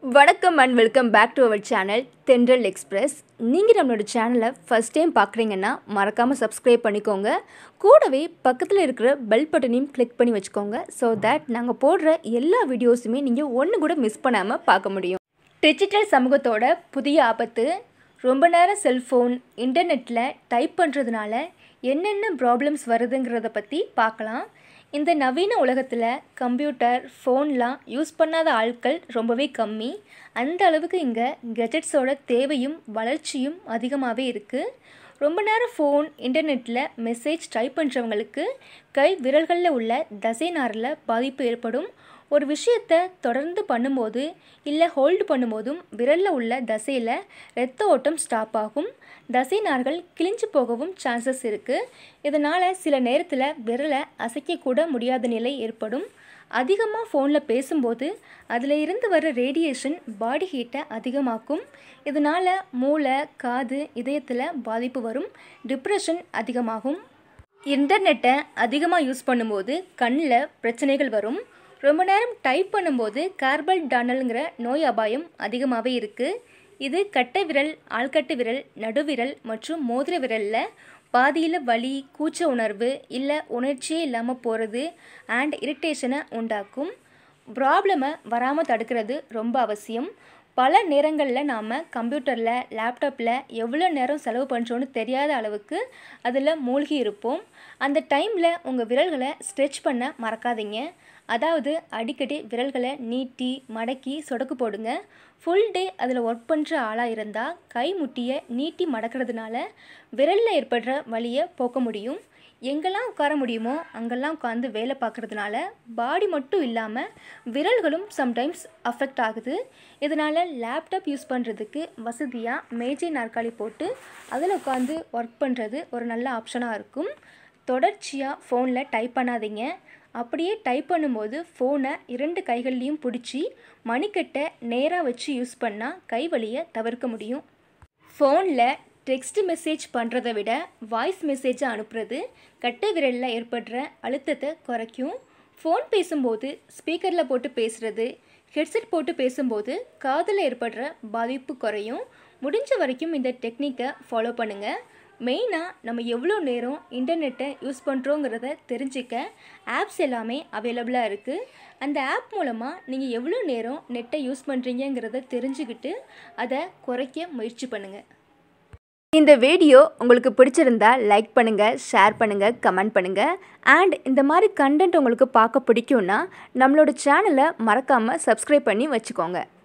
வணக்கம் and welcome back to our channel Thendral express நீங்கள் நம்மளோட சேனலை ஃபஸ்ட் டைம் பார்க்குறீங்கன்னா மறக்காமல் சப்ஸ்கிரைப் பண்ணிக்கோங்க கூடவே பக்கத்தில் இருக்கிற பெல் பட்டனையும் கிளிக் பண்ணி வச்சுக்கோங்க ஸோ தட் நாங்கள் போடுற எல்லா வீடியோஸுமே நீங்கள் ஒன்று கூட மிஸ் பண்ணாமல் பார்க்க முடியும் டிஜிட்டல் சமூகத்தோட புதிய ஆபத்து ரொம்ப நேரம் செல்ஃபோன் இன்டர்நெட்டில் டைப் பண்ணுறதுனால என்னென்ன ப்ராப்ளம்ஸ் வருதுங்கிறத பற்றி பார்க்கலாம் இந்த நவீன உலகத்தில் கம்ப்யூட்டர் ஃபோன்லாம் யூஸ் பண்ணாத ஆட்கள் ரொம்பவே கம்மி அந்த அளவுக்கு இங்கே கெஜெட்ஸோட தேவையும் வளர்ச்சியும் அதிகமாகவே இருக்குது ரொம்ப நேரம் ஃபோன் இன்டர்நெட்டில் மெசேஜ் டைப் பண்ணுறவங்களுக்கு கை விரல்களில் உள்ள தசைநாரில் பாதிப்பு ஏற்படும் ஒரு விஷயத்தை தொடர்ந்து பண்ணும்போது இல்லை ஹோல்டு பண்ணும்போதும் விரலில் உள்ள தசையில் இரத்த ஓட்டம் ஸ்டாப் ஆகும் தசை நார்கள் கிழிஞ்சு போகவும் சான்சஸ் இருக்குது இதனால் சில நேரத்தில் விரலை அசைக்கக்கூட முடியாத நிலை ஏற்படும் அதிகமாக ஃபோனில் பேசும்போது அதில் இருந்து வர ரேடியேஷன் பாடி ஹீட்டை அதிகமாக்கும் இதனால் மூளை காது இதயத்தில் பாதிப்பு வரும் டிப்ரெஷன் அதிகமாகும் இன்டர்நெட்டை அதிகமாக யூஸ் பண்ணும்போது கண்ணில் பிரச்சனைகள் வரும் ரொம்ப நேரம் டைப் பண்ணும்போது கார்பல் டனல்ங்கிற நோய் அபாயம் அதிகமாகவே இருக்குது இது கட்டை விரல் ஆள்கட்டு விரல் நடுவிரல் மற்றும் மோதிர விரலில் பாதியில் வலி கூச்ச உணர்வு இல்லை உணர்ச்சியே இல்லாமல் போகிறது அண்ட் இரிட்டேஷனை உண்டாக்கும் ப்ராப்ளமை வராமல் தடுக்கிறது ரொம்ப அவசியம் பல நேரங்களில் நாம் கம்ப்யூட்டரில் லேப்டாப்பில் எவ்வளோ நேரம் செலவு பண்ணுறோன்னு தெரியாத அளவுக்கு அதில் மூழ்கி இருப்போம் அந்த டைமில் உங்கள் விரல்களை ஸ்ட்ரெச் பண்ண மறக்காதீங்க அதாவது அடிக்கடி விரல்களை நீட்டி மடக்கி சொடக்கு போடுங்க ஃபுல் டே அதில் ஒர்க் பண்ணுற ஆளாக இருந்தால் கை முட்டியை நீட்டி மடக்கிறதுனால விரலில் ஏற்படுற வலியை போக்க முடியும் எங்கெல்லாம் உட்கார முடியுமோ அங்கெல்லாம் உட்காந்து வேலை பார்க்குறதுனால பாடி மட்டும் இல்லாமல் விரல்களும் சம்டைம்ஸ் அஃபெக்ட் ஆகுது இதனால் லேப்டாப் யூஸ் பண்ணுறதுக்கு வசதியாக மேஜை நாற்காலி போட்டு அதில் உட்காந்து ஒர்க் பண்ணுறது ஒரு நல்ல ஆப்ஷனாக இருக்கும் தொடர்ச்சியாக ஃபோனில் டைப் பண்ணாதீங்க அப்படியே டைப் பண்ணும்போது ஃபோனை இரண்டு கைகள்லேயும் பிடிச்சி மணிக்கட்டை நேராக வச்சு யூஸ் பண்ணால் கை வலியை தவிர்க்க முடியும் ஃபோனில் டெக்ஸ்ட் மெசேஜ் பண்ணுறதை விட வாய்ஸ் மெசேஜை அனுப்புறது கட்டை விரலில் ஏற்படுற அழுத்தத்தை குறைக்கும் ஃபோன் பேசும்போது ஸ்பீக்கரில் போட்டு பேசுகிறது ஹெட்செட் போட்டு பேசும்போது காதில் ஏற்படுற பாதிப்பு குறையும் முடிஞ்ச வரைக்கும் இந்த டெக்னிக்கை ஃபாலோ பண்ணுங்கள் மெயினாக நம்ம எவ்வளோ நேரம் இன்டர்நெட்டை யூஸ் பண்ணுறோங்கிறத தெரிஞ்சிக்க ஆப்ஸ் எல்லாமே அவைலபிளாக இருக்குது அந்த ஆப் மூலமாக நீங்கள் எவ்வளோ நேரம் நெட்டை யூஸ் பண்ணுறீங்கிறத தெரிஞ்சுக்கிட்டு அதை குறைக்க முயற்சி பண்ணுங்கள் இந்த வீடியோ உங்களுக்கு பிடிச்சிருந்தா லைக் பண்ணுங்கள் ஷேர் பண்ணுங்கள் கமெண்ட் பண்ணுங்கள் அண்ட் இந்த மாதிரி கண்டென்ட் உங்களுக்கு பார்க்க பிடிக்கும்னா நம்மளோட சேனலை மறக்காமல் சப்ஸ்கிரைப் பண்ணி வச்சுக்கோங்க